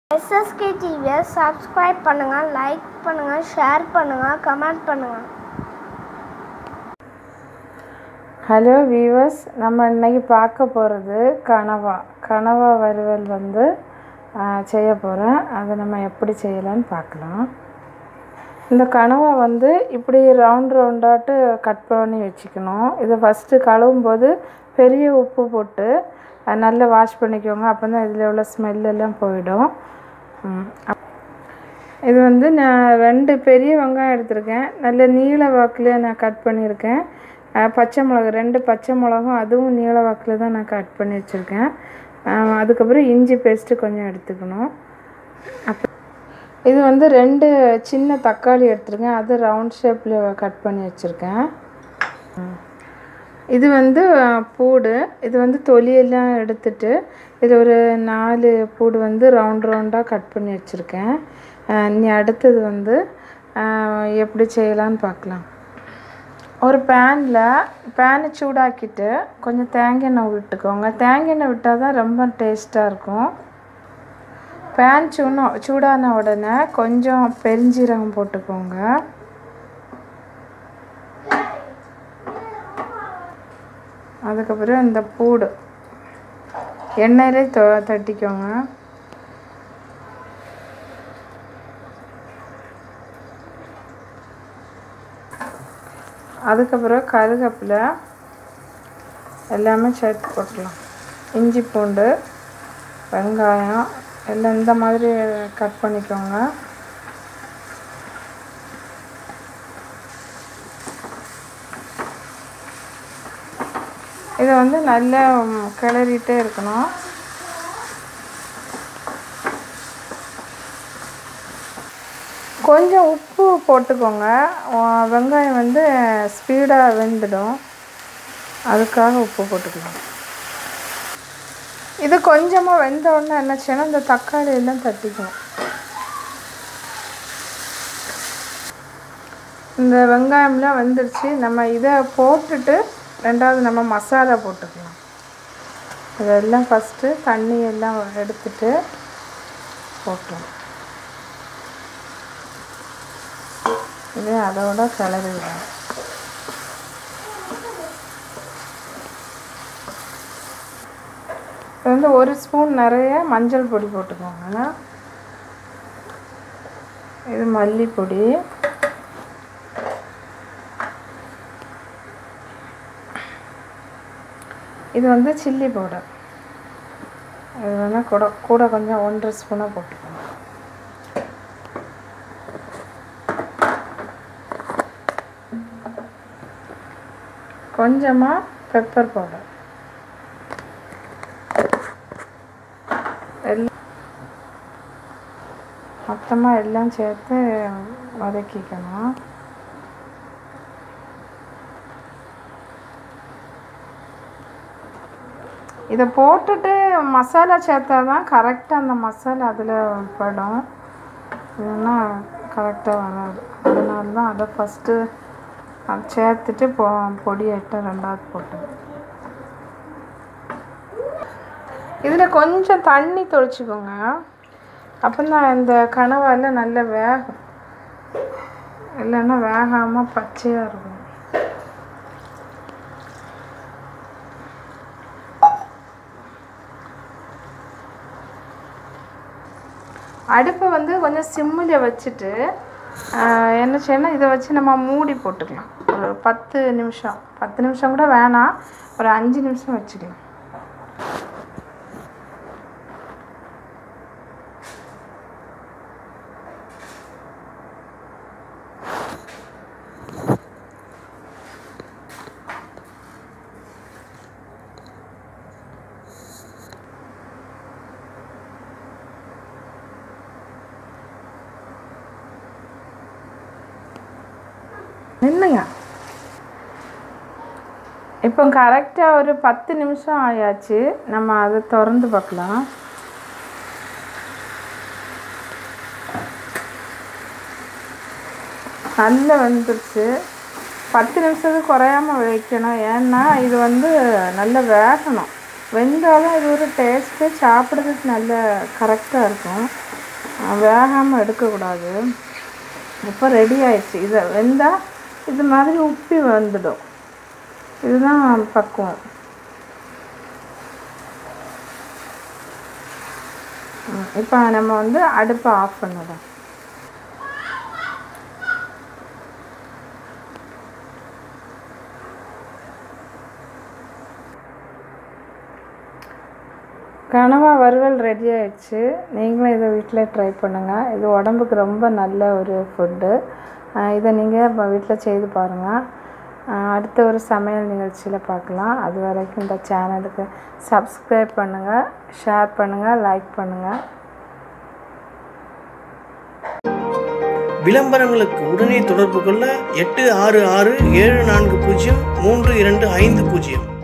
SSK டிவியை subscribe பண்ணுங்கள் like பண்ணுங்கள் ஷேர் பண்ணுங்கள் கமெண்ட் பண்ணுங்கள் ஹலோ வீவர்ஸ் நம்ம இன்னைக்கு பார்க்க போகிறது கனவா கனவா வறுவல் வந்து ஆ, செய்ய போகிறேன் அதை நம்ம எப்படி செய்யலான்னு பார்க்கலாம் இந்த கனவா வந்து இப்படி ரவுண்ட் ரவுண்டாட்டு கட் பண்ணி வச்சுக்கணும் இதை ஃபஸ்ட்டு கழுவும் போது பெரிய உப்பு போட்டு அது நல்லா வாஷ் பண்ணிக்கோங்க அப்போ தான் இதில் உள்ள ஸ்மெல் எல்லாம் போயிடும் ம். அப்- இது வந்து நான் ரெண்டு பெரிய வெங்காயம் எடுத்திருக்கேன் நல்ல நீள வாக்கில் நான் கட் பண்ணியிருக்கேன் அஹ் பச்சை மிளகு ரெண்டு பச்சை மிளகும் அதுவும் நீள வாக்கில் தான் நான் கட் பண்ணி வச்சுருக்கேன் அஹ் அதுக்கப்புறம் இஞ்சி பேஸ்ட்டு கொஞ்சம் எடுத்துக்கணும் அப்போ இது வந்து ரெண்டு சின்ன தக்காளி எடுத்திருக்கேன் அது ரவுண்ட் ஷேப்பில் கட் பண்ணி வச்சுருக்கேன் இது வந்து அஹ், பூடு இது வந்து தொலியெல்லாம் எடுத்துட்டு இது ஒரு நாலு பூடு வந்து ரவுண்ட் ரவுண்டாக கட் பண்ணி வச்சுருக்கேன் இனி அடுத்தது வந்து அஹ், எப்படி செய்யலான்னு பார்க்கலாம் ஒரு பேனில் பேனை சூடாக்கிட்டு கொஞ்சம் தேங்காய் எண்ணெய் விட்டுக்கோங்க தேங்காய் எண்ணெய் விட்டால் தான் ரொம்ப டேஸ்ட்டாக இருக்கும் பேன் சூனா சூடான உடனே கொஞ்சம் பெருஞ்சீரகம் போட்டுக்கோங்க அதுக்கப்புறம் இந்த பூடு எண்ணெயிலே தொ தட்டிக்கோங்க அதுக்கப்புறம் கருவேப்பிலை எல்லாமே சேர்த்து போட்டுடலாம் இஞ்சி பூண்டு வெங்காயம் எல்லாம் இந்த மாதிரி கட் பண்ணிக்கோங்க இதை வந்து நல்லா ம், கிளறிட்டே இருக்கணும் கொஞ்சம் உப்பு போட்டுக்கோங்க உ- வெங்காயம் வந்து ஸ்பீடாக வெந்துடும் அதுக்காக உப்பு போட்டுக்கலாம் இது கொஞ்சமாக வெந்த உடனே என்ன செய்யணும் இந்த தக்காளி எல்லாம் தட்டிக்கணும் இந்த வெங்காயம்லாம் வெந்துருச்சு நம்ம இதை போட்டுட்டு ரெண்டாவது நம்ம மசாலா போட்டுக்கலாம் இதெல்லாம் ஃபஸ்ட்டு தண்ணி எல்லாம் எடுத்துட்டு போட்டுக்கலாம் இது அதோட கிளறி விடணும் இது வந்து ஒரு ஸ்பூன் நிறைய மஞ்சள் பொடி போட்டுக்கோங்க இது மல்லிப்பொடி இது வந்து சில்லி பவுடர் இது வேணால் கூட கூட கொஞ்சம் ஒன்றரை ஸ்பூனாக போட்டுக்கோங்க கொஞ்சமாக பெப்பர் பவுடர் எல்லாம் மொத்தமாக எல்லாம் சேர்த்து வதக்கிக்கணும் இதை போட்டுட்டு மசாலா சேர்த்தா தான் கரெக்டாக அந்த மசாலா அதில் படும் இல்லைன்னா கரெக்டாக வராது அதனால தான் அதை ஃபஸ்ட்டு அதை சேர்த்துட்டு பொ பொடியிட்ட ரெண்டாவது போட்டது இதில் கொஞ்சம் தண்ணி தொளிச்சுக்கோங்க அப்போ தான் இந்த கனவால நல்லா வேகும் இல்லைன்னா வேகாமல் பச்சையாக இருக்கும் அடுப்பை வந்து கொஞ்சம் சிம்மில் வச்சுட்டு ஆஹ், என்ன செய்யணும் இதை வச்சு நம்ம மூடி போட்டுக்கலாம் ஒரு பத்து நிமிஷம் பத்து நிமிஷம் கூட வேணாம் ஒரு அஞ்சு நிமிஷம் வச்சுக்கலாம் நின்னுங்க இப்போ கரெக்டாக ஒரு பத்து நிமிஷம் ஆயாச்சு நம்ம அதை திறந்து பார்க்கலாம் நல்லா வந்துருச்சு பத்து நிமிஷத்துக்கு குறையாம வைக்கணும் ஏன்னா இது வந்து நல்லா வேகணும் வெந்தாலும் இது ஒரு டேஸ்ட்டு சாப்பிட்றதுக்கு நல்ல கரெக்டாக இருக்கும் வேகாமல் எடுக்கக்கூடாது இப்போ ரெடி ஆயிடுச்சு இதை வெந்தால் இது மாதிரி உப்பி வந்துடும் இதுதான் பக்குவம் இப்போ நம்ம வந்து அடுப்பை ஆஃப் பண்ணிடலாம் கனவா வறுவல் ரெடி ஆயிடுச்சு நீங்களும் இதை வீட்டில் ட்ரை பண்ணுங்கள் இது உடம்புக்கு ரொம்ப நல்ல ஒரு ஃபுட்டு இதை நீங்கள் இப்போ வீட்டில் செய்து பாருங்கள் அடுத்த ஒரு சமையல் நிகழ்ச்சியில் பார்க்கலாம் அது வரைக்கும் இந்த சேனலுக்கு சப்ஸ்கிரைப் பண்ணுங்கள் ஷேர் பண்ணுங்கள் லைக் பண்ணுங்கள் விளம்பரங்களுக்கு உடனே தொடர்பு கொள்ள எட்டு ஆறு ஆறு ஏழு நான்கு பூஜ்ஜியம் மூன்று இரண்டு ஐந்து பூஜ்ஜியம்